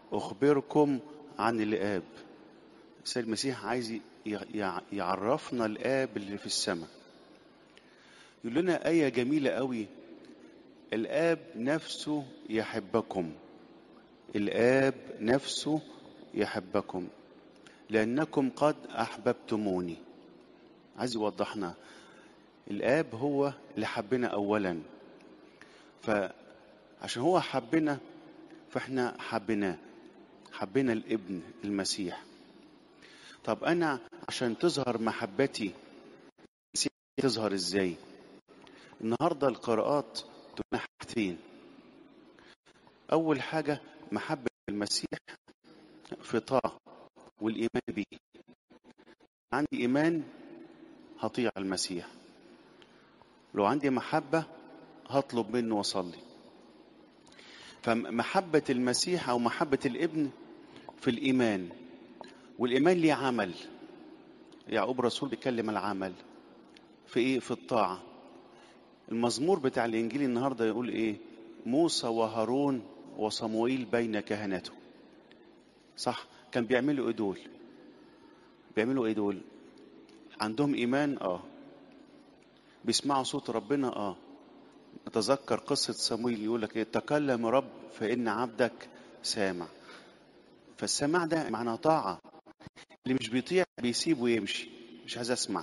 أخبركم عن الآب السيد المسيح عايز ي- ي- يعرفنا الآب اللي في السماء يقول لنا آية جميلة قوي الآب نفسه يحبكم الآب نفسه يحبكم لأنكم قد أحببتموني عايز يوضحنا الآب هو اللي حبنا أولا فعشان هو حبنا فاحنا حبيناه حبينا الابن المسيح طب أنا عشان تظهر محبتي تظهر ازاي النهارده القراءات تقول حاجتين اول حاجه محبه المسيح في طاعه والايمان به عندي ايمان هطيع المسيح لو عندي محبه هطلب منه واصلي فمحبه المسيح او محبه الابن في الايمان والايمان ليه عمل يعقوب رسول بيتكلم العمل في ايه في الطاعه المزمور بتاع الانجيل النهارده يقول ايه موسى وهارون وصموئيل بين كهنته صح كان بيعملوا ايه دول بيعملوا ايه دول عندهم ايمان اه بيسمعوا صوت ربنا اه نتذكر قصة صمويل يقول لك ايه تكلم رب فإن عبدك سامع فالسماع ده معناه طاعة اللي مش بيطيع بيسيب ويمشي مش عايز اسمع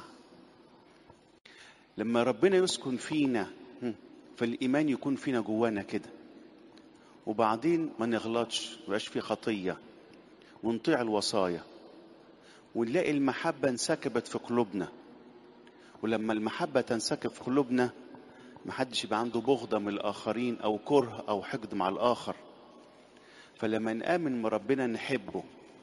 لما ربنا يسكن فينا هم، فالإيمان يكون فينا جوانا كده وبعدين ما نغلطش ميبقاش في خطية ونطيع الوصايا ونلاقي المحبة انسكبت في قلوبنا ولما المحبة تنسكب في قلوبنا محدش يبقى عنده بغضة من الآخرين أو كره أو حقد مع الآخر فلما نآمن من ربنا نحبه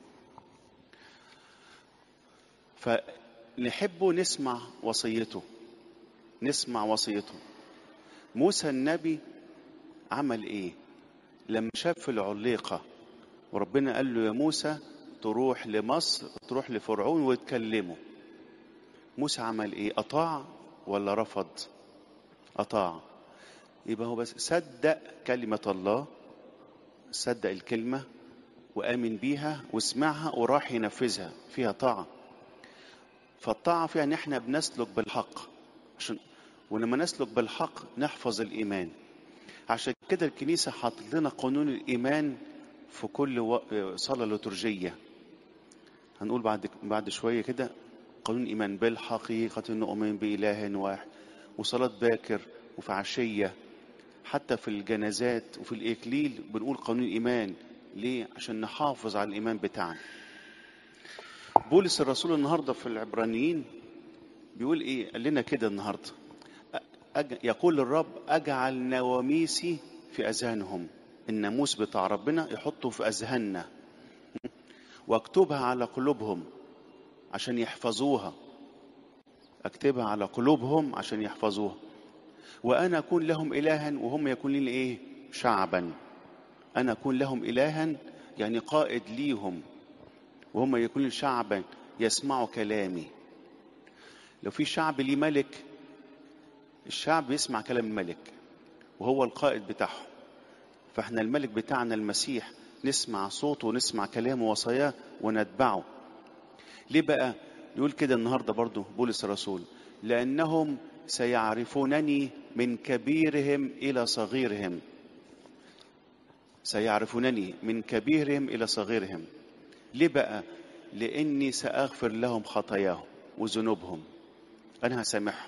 فنحبه نسمع وصيته نسمع وصيته موسى النبي عمل ايه لما شاف العليقة وربنا قال له يا موسى تروح لمصر تروح لفرعون وتكلمه موسى عمل ايه اطاع ولا رفض اطاع يبقى هو بس صدق كلمة الله صدق الكلمة وآمن بيها وسمعها وراح ينفذها فيها طاعة فالطاعة فيها ان احنا بنسلك بالحق عشان ولما نسلك بالحق نحفظ الإيمان عشان كده الكنيسة حاطط لنا قانون الإيمان في كل و... صلاة لترجية هنقول بعد بعد شوية كده قانون الإيمان بالحقيقة نؤمن بإله واحد وصلاة باكر وفي عشية حتى في الجنازات وفي الإكليل بنقول قانون الإيمان ليه؟ عشان نحافظ على الإيمان بتاعنا بولس الرسول النهاردة في العبرانيين بيقول إيه؟ قال لنا كده النهاردة أج... يقول الرب أجعل نواميسي في أذهانهم الناموس بتاع ربنا يحطه في أذهاننا واكتبها على قلوبهم عشان يحفظوها اكتبها على قلوبهم عشان يحفظوها وانا اكون لهم الها وهم يكون لي ايه شعبا انا اكون لهم الها يعني قائد ليهم وهم يكون لي شعبا يسمعوا كلامي لو في شعب ليه ملك الشعب يسمع كلام الملك وهو القائد بتاعهم فاحنا الملك بتاعنا المسيح نسمع صوته ونسمع كلامه وصاياه ونتبعه ليه بقى يقول كده النهارده برضو بولس الرسول لانهم سيعرفونني من كبيرهم الى صغيرهم سيعرفونني من كبيرهم الى صغيرهم ليه بقى لاني ساغفر لهم خطاياهم وذنوبهم انا هسامحهم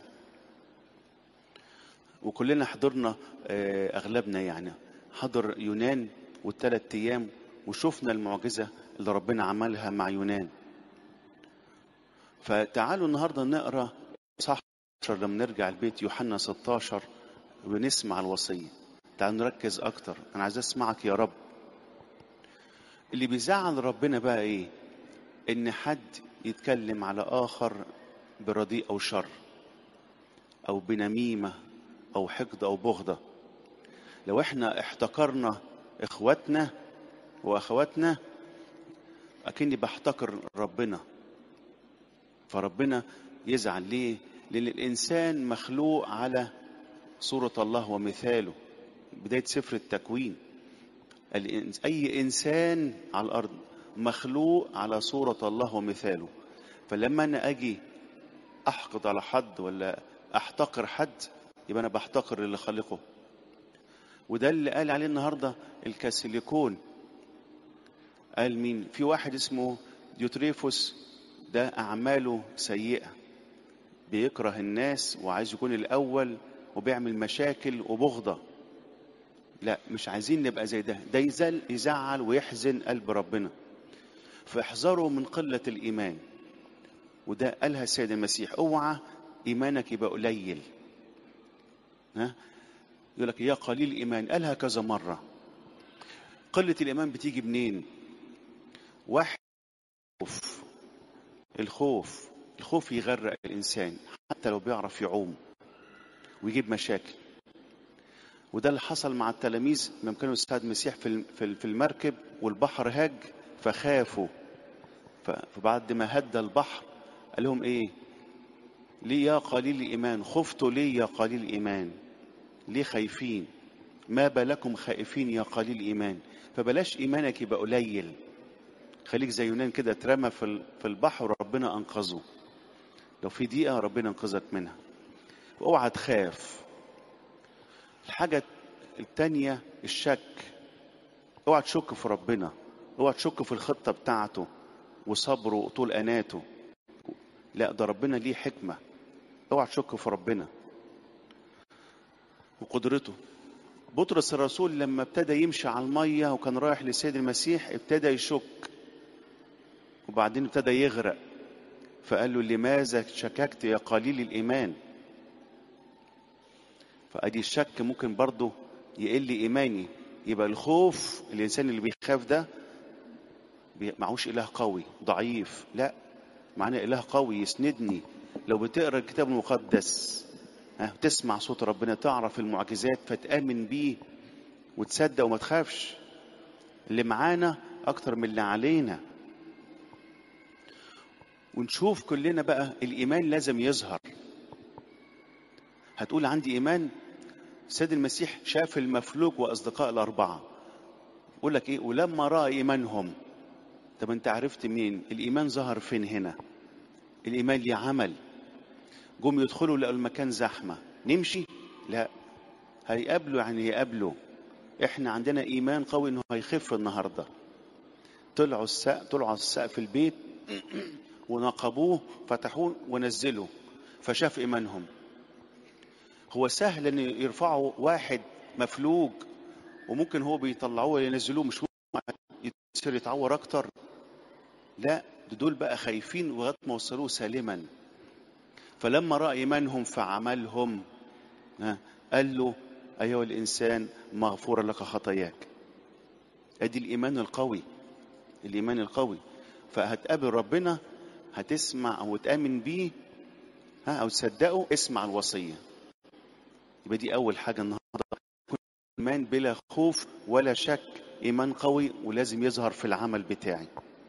وكلنا حضرنا اغلبنا يعني حضر يونان والثلاث ايام وشفنا المعجزه اللي ربنا عملها مع يونان فتعالوا النهارده نقرا صح لما نرجع البيت يوحنا 16 ونسمع الوصيه تعالوا نركز اكتر انا عايز اسمعك يا رب اللي بيزعل ربنا بقى ايه ان حد يتكلم على اخر برديء او شر او بنميمه او حقد او بغضه لو احنا احتقرنا اخواتنا واخواتنا اكني بحتقر ربنا فربنا يزعل ليه لان الانسان مخلوق على صوره الله ومثاله بدايه سفر التكوين الإنس- أي إنسان على الأرض مخلوق على صورة الله ومثاله فلما أنا أجي أحقد على حد ولا أحتقر حد يبقى أنا بحتقر اللي خلقه وده اللي قال عليه النهارده الكاسيليكون قال مين في واحد اسمه ديوتريفوس ده أعماله سيئة بيكره الناس وعايز يكون الأول وبيعمل مشاكل وبغضة لا مش عايزين نبقى زي ده ده يزل يزعل ويحزن قلب ربنا فاحذروا من قلة الإيمان وده قالها السيد المسيح اوعى إيمانك يبقى قليل ها يقول لك يا قليل الإيمان قالها كذا مرة قلة الإيمان بتيجي منين واحد خوف الخوف الخوف يغرق الإنسان حتى لو بيعرف يعوم ويجيب مشاكل وده اللي حصل مع التلاميذ لما كانوا السيد المسيح في الم- في في المركب والبحر هاج فخافوا ف- فبعد ما هدى البحر قال لهم ايه ليه يا قليل الايمان خفتوا ليه يا قليل الايمان ليه خايفين ما بالكم خائفين يا قليل الايمان فبلاش ايمانك يبقى قليل خليك زي يونان كده اترمى في ال- في البحر وربنا انقذه لو في دقيقه ربنا انقذك منها واوعى تخاف الحاجه التانية الشك اوعى تشك في ربنا اوعى تشك في الخطه بتاعته وصبره وطول اناته لا ده ربنا ليه حكمه اوعى تشك في ربنا وقدرته بطرس الرسول لما ابتدى يمشي على الميه وكان رايح للسيد المسيح ابتدى يشك وبعدين ابتدى يغرق فقال له لماذا شككت يا قليل الايمان فادي الشك ممكن برضه يقل ايماني يبقى الخوف الانسان اللي بيخاف ده بي- معهوش اله قوي ضعيف لا معانا اله قوي يسندني لو بتقرا الكتاب المقدس ها تسمع صوت ربنا تعرف المعجزات فتامن بيه وتصدق وما تخافش اللي معانا اكتر من اللي علينا ونشوف كلنا بقى الايمان لازم يظهر هتقول عندي ايمان سيد المسيح شاف المفلوج واصدقاء الاربعه يقول لك ايه ولما راى ايمانهم طب انت عرفت منين الايمان ظهر فين هنا الايمان ليه عمل جم يدخلوا لقوا المكان زحمه نمشي لا هيقابلوا يعني هيقابلوا احنا عندنا ايمان قوي انه هيخف النهارده طلعوا السقف طلعوا على السقف البيت ونقبوه فتحوه ونزلوا فشاف ايمانهم هو سهل ان يرفعوا واحد مفلوج وممكن هو بيطلعوه ينزلوه مش هو يصير يتعور اكتر لا ده دول بقى خايفين لغايه ما وصلوه سالما فلما راى ايمانهم في عملهم ها، قال له ايها الانسان مغفوره لك خطاياك ادي الايمان القوي الايمان القوي فهتقابل ربنا هتسمع او تامن بيه ها او تصدقه اسمع الوصيه يبقى دي اول حاجه النهارده يكون ايمان بلا خوف ولا شك ايمان قوي ولازم يظهر في العمل بتاعي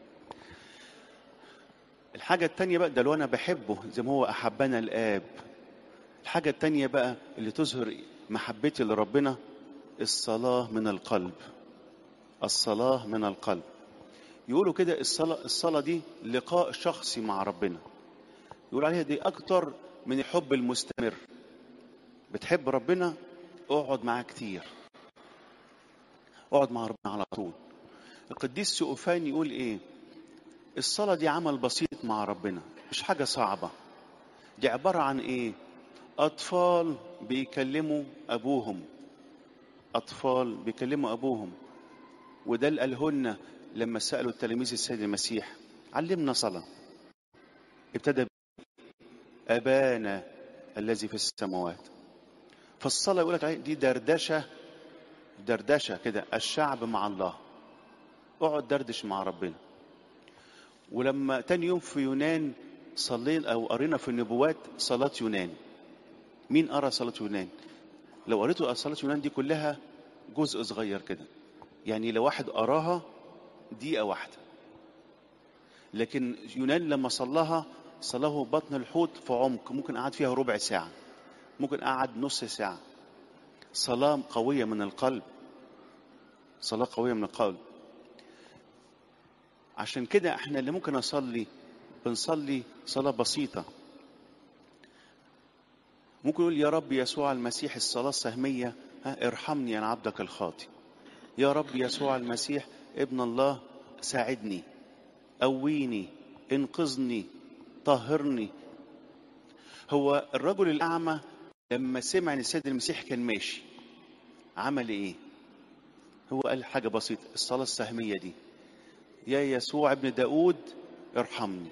الحاجة التانية بقى ده لو أنا بحبه زي ما هو أحبنا الآب الحاجة التانية بقى اللي تظهر محبتي لربنا الصلاة من القلب الصلاة من القلب يقولوا كده الصلاة الصلاة دي لقاء شخصي مع ربنا يقول عليها دي أكتر من الحب المستمر بتحب ربنا اقعد معاه كتير اقعد مع ربنا على طول القديس سؤفان يقول ايه الصلاة دي عمل بسيط مع ربنا مش حاجة صعبة دي عبارة عن ايه أطفال بيكلموا أبوهم أطفال بيكلموا أبوهم وده اللي قاله لنا لما سألوا التلاميذ السيد المسيح علمنا صلاة ابتدى ب- أبانا الذي في السماوات فالصلاة يقول لك عليه دي دردشة دردشة كده الشعب مع الله اقعد دردش مع ربنا ولما تاني يوم في يونان صلينا او قرينا في النبوات صلاة يونان مين قرا صلاة يونان لو قريتوا صلاة يونان دي كلها جزء صغير كده يعني لو واحد قراها دقيقة واحدة لكن يونان لما صلاها صلاه بطن الحوت في عمق ممكن قعد فيها ربع ساعة ممكن قعد نص ساعة صلاة قوية من القلب صلاة قوية من القلب عشان كده احنا اللي ممكن اصلي بنصلي صلاة بسيطة ممكن يقول يا رب يسوع المسيح الصلاة السهمية ها ارحمني انا عبدك الخاطي يا رب يسوع المسيح ابن الله ساعدني قويني انقذني طهرني هو الرجل الأعمى لما سمع ان السيد المسيح كان ماشي عمل ايه هو قال حاجة بسيطة الصلاة السهمية دي يا يسوع ابن داود ارحمني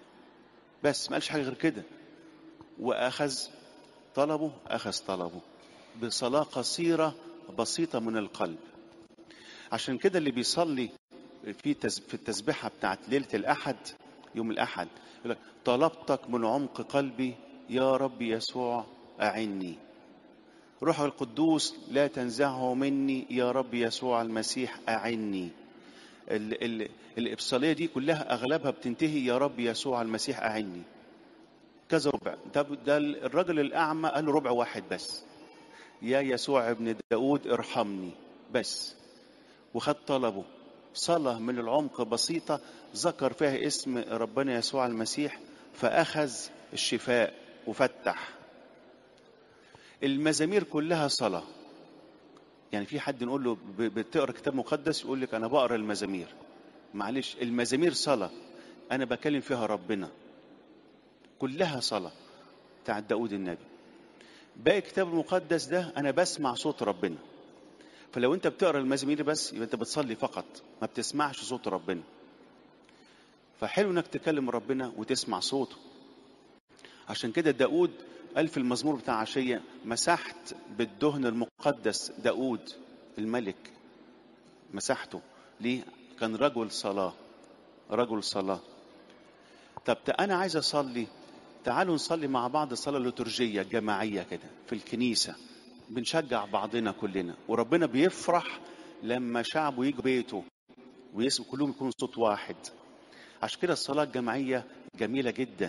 بس ما قالش حاجة غير كده وأخذ طلبه أخذ طلبه بصلاة قصيرة بسيطة من القلب عشان كده اللي بيصلي في تز... في التسبيحة بتاعت ليلة الأحد يوم الأحد يقول لك طلبتك من عمق قلبي يا رب يسوع أعني روح القدوس لا تنزعه مني يا رب يسوع المسيح أعني ال... ال... الإبصالية دي كلها أغلبها بتنتهي يا رب يسوع المسيح أعني كذا ربع ده, ده الرجل الأعمى قال ربع واحد بس يا يسوع ابن داود ارحمني بس وخد طلبه صلاة من العمق بسيطة ذكر فيها اسم ربنا يسوع المسيح فأخذ الشفاء وفتح المزامير كلها صلاة يعني في حد نقول له بتقرا كتاب مقدس يقول لك أنا بقرا المزامير معلش المزامير صلاة أنا بكلم فيها ربنا كلها صلاة بتاع داود النبي باقي الكتاب المقدس ده أنا بسمع صوت ربنا فلو انت بتقرا المزامير بس يبقى انت بتصلي فقط ما بتسمعش صوت ربنا فحلو انك تكلم ربنا وتسمع صوته عشان كده داود قال في المزمور بتاع عشية مسحت بالدهن المقدس داود الملك مسحته ليه كان رجل صلاة رجل صلاة طب أنا عايز أصلي تعالوا نصلي مع بعض صلاة لترجية جماعية كده في الكنيسة بنشجع بعضنا كلنا وربنا بيفرح لما شعبه يجي بيته ويسمع كلهم يكونوا صوت واحد عشان كده الصلاة الجماعية جميلة جدا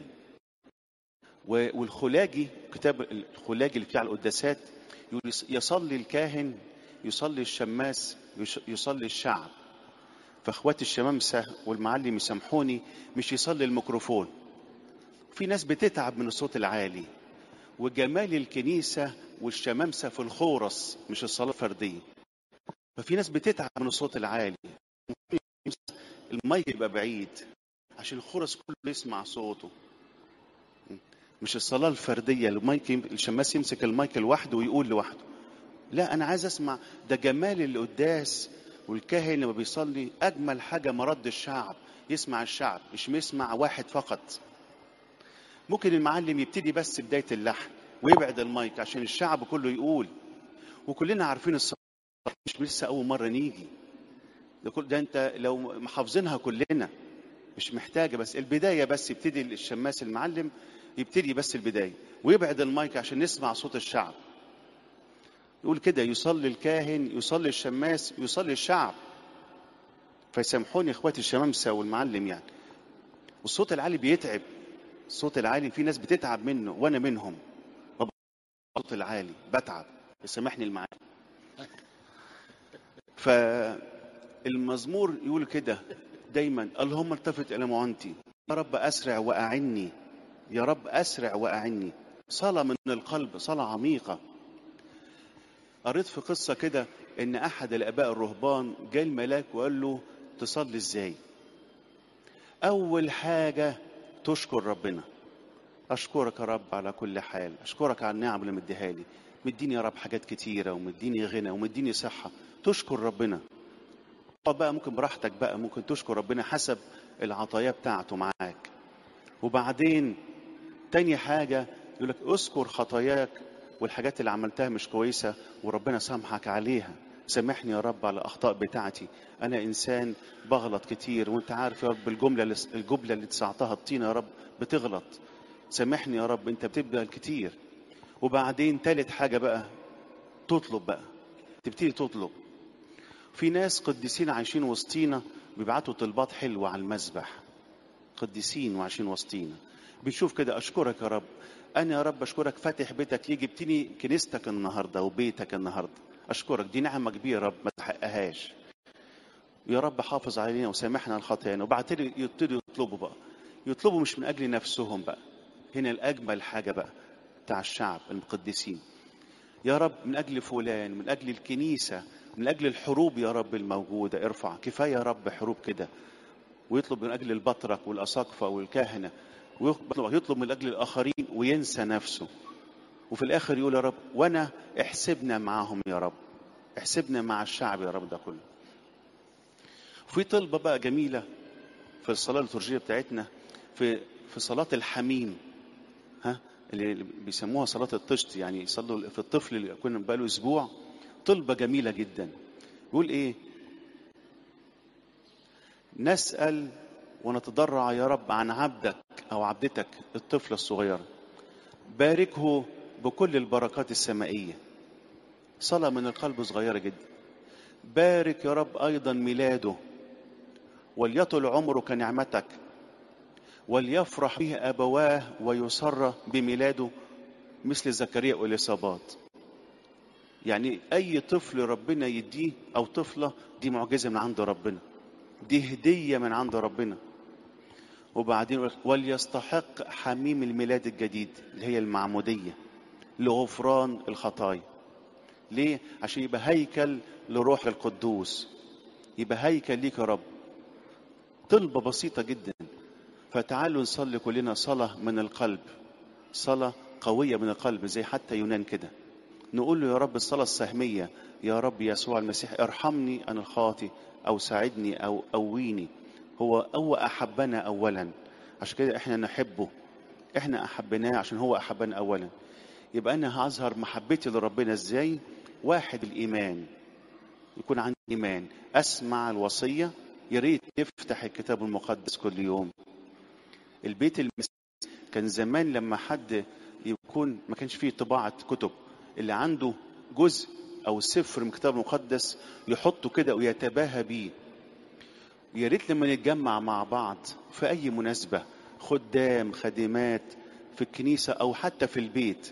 والخلاجي كتاب الخلاجي اللي بتاع القداسات يقول يصلي الكاهن يصلي الشماس يصلي الشعب فاخوات الشمامسة والمعلم يسامحوني مش يصلي الميكروفون في ناس بتتعب من الصوت العالي وجمال الكنيسة والشمامسة في الخورس مش الصلاة الفردية ففي ناس بتتعب من الصوت العالي المايك يبقى بعيد عشان الخورس كله يسمع صوته مش الصلاة الفردية المايك الشماس يمسك المايك لوحده ويقول لوحده لا أنا عايز أسمع ده جمال القداس والكاهن لما بيصلي أجمل حاجة مرد الشعب يسمع الشعب مش بيسمع واحد فقط ممكن المعلم يبتدي بس بداية اللحن ويبعد المايك عشان الشعب كله يقول وكلنا عارفين الصلاة مش لسه أول مرة نيجي ده, كل ده أنت لو محافظينها كلنا مش محتاجة بس البداية بس يبتدي الشماس المعلم يبتدي بس البداية ويبعد المايك عشان نسمع صوت الشعب يقول كده يصلي الكاهن يصلي الشماس يصلي الشعب فيسامحوني اخواتي الشمامسة والمعلم يعني والصوت العالي بيتعب الصوت العالي في ناس بتتعب منه وانا منهم الصوت العالي بتعب يسامحني المعلم فالمزمور يقول كده دايما اللهم التفت الى معونتي يا رب اسرع واعني يا رب اسرع واعني صلاه من القلب صلاه عميقه قريت في قصه كده ان احد الاباء الرهبان جاء الملاك وقال له تصلي ازاي اول حاجه تشكر ربنا اشكرك يا رب على كل حال اشكرك على النعم اللي مديها لي مديني يا رب حاجات كتيره ومديني غنى ومديني صحه تشكر ربنا بقى ممكن براحتك بقى ممكن تشكر ربنا حسب العطايا بتاعته معاك وبعدين تاني حاجة يقول لك اذكر خطاياك والحاجات اللي عملتها مش كويسة وربنا سامحك عليها سامحني يا رب على الأخطاء بتاعتي أنا إنسان بغلط كتير وأنت عارف يا رب الجملة اللي الجملة اللي تسعتها الطينة يا رب بتغلط سامحني يا رب أنت بتبدأ الكتير وبعدين تالت حاجة بقى تطلب بقى تبتدي تطلب في ناس قديسين عايشين وسطينا بيبعتوا طلبات حلوة على المذبح قديسين وعايشين وسطينا بيشوف كده أشكرك يا رب أنا يا رب أشكرك فاتح بيتك ليه جبتني كنيستك النهاردة وبيتك النهاردة أشكرك دي نعمة كبيرة يا رب ما تحققهاش يا رب حافظ علينا وسامحنا على خطايانا وبعد يبتدوا يطلبوا بقى يطلبوا مش من اجل نفسهم بقى هنا الاجمل حاجه بقى بتاع الشعب المقدسين يا رب من اجل فلان من اجل الكنيسه من اجل الحروب يا رب الموجوده ارفع كفايه يا رب حروب كده ويطلب من اجل البطرك والاساقفه والكهنه ويطلب يطلب من اجل الاخرين وينسى نفسه وفي الاخر يقول يا رب وانا احسبنا معاهم يا رب احسبنا مع الشعب يا رب ده كله في طلبة بقى جميلة في الصلاة الليتورجية بتاعتنا في في صلاة الحميم ها اللي بيسموها صلاة الطشت يعني يصلوا في الطفل اللي يكون بقاله أسبوع طلبة جميلة جدا يقول إيه نسأل ونتضرع يا رب عن عبدك أو عبدتك الطفل الصغير باركه بكل البركات السمائية صلاة من القلب صغيرة جدا بارك يا رب أيضا ميلاده وليطل عمره كنعمتك وليفرح به أبواه ويسر بميلاده مثل زكريا والإصابات يعني أي طفل ربنا يديه أو طفلة دي معجزة من عند ربنا دي هدية من عند ربنا وبعدين وليستحق حميم الميلاد الجديد اللي هي المعمودية لغفران الخطايا ليه؟ عشان يبقى هيكل لروح القدوس يبقى هيكل ليك يا رب طلبة بسيطة جدا فتعالوا نصلي كلنا صلاة من القلب صلاة قوية من القلب زي حتى يونان كده نقول له يا رب الصلاة السهمية يا رب يسوع المسيح ارحمني أنا الخاطي أو ساعدني أو قويني هو هو أحبنا أولا عشان كده إحنا نحبه إحنا أحبناه عشان هو أحبنا أولا يبقى أنا هظهر محبتي لربنا إزاي واحد الإيمان يكون عندي إيمان أسمع الوصية يا ريت نفتح الكتاب المقدس كل يوم البيت المسيح كان زمان لما حد يكون ما كانش فيه طباعة كتب اللي عنده جزء أو سفر من الكتاب المقدس يحطه كده ويتباهى بيه يا ريت لما نتجمع مع بعض في أي مناسبة خدام خادمات في الكنيسة أو حتى في البيت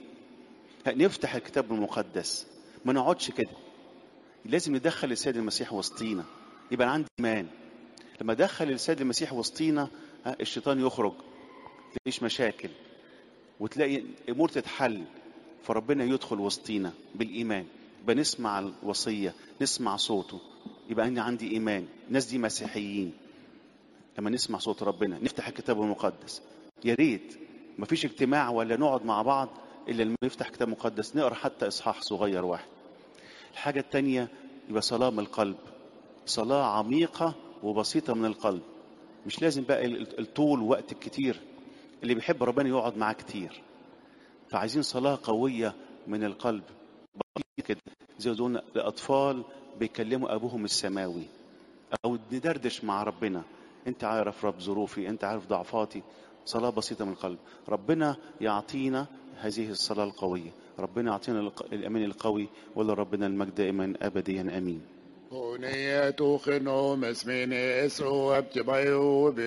نفتح الكتاب المقدس ما نقعدش كده لازم ندخل السيد المسيح وسطينا يبقى عندي ايمان لما ادخل السيد المسيح وسطينا الشيطان يخرج تلاقيش مشاكل وتلاقي امور تتحل فربنا يدخل وسطينا بالايمان يبقى نسمع الوصيه نسمع صوته يبقى انا عندي ايمان الناس دي مسيحيين لما نسمع صوت ربنا نفتح الكتاب المقدس يا ريت مفيش اجتماع ولا نقعد مع بعض الا لما نفتح كتاب مقدس نقرا حتى اصحاح صغير واحد الحاجه الثانيه يبقى صلاه من القلب صلاه عميقه وبسيطه من القلب مش لازم بقى الطول وقت الكتير اللي بيحب ربنا يقعد معاه كتير فعايزين صلاه قويه من القلب بسيط كده زي ما قلنا الاطفال بيكلموا ابوهم السماوي او ندردش مع ربنا انت عارف رب ظروفي انت عارف ضعفاتي صلاة بسيطة من القلب ربنا يعطينا هذه الصلاة القوية ربنا يعطينا الأمين القوي ولربنا المجد دائما أبديا أمين Hon är ett ogenom, men smin är så upp till mig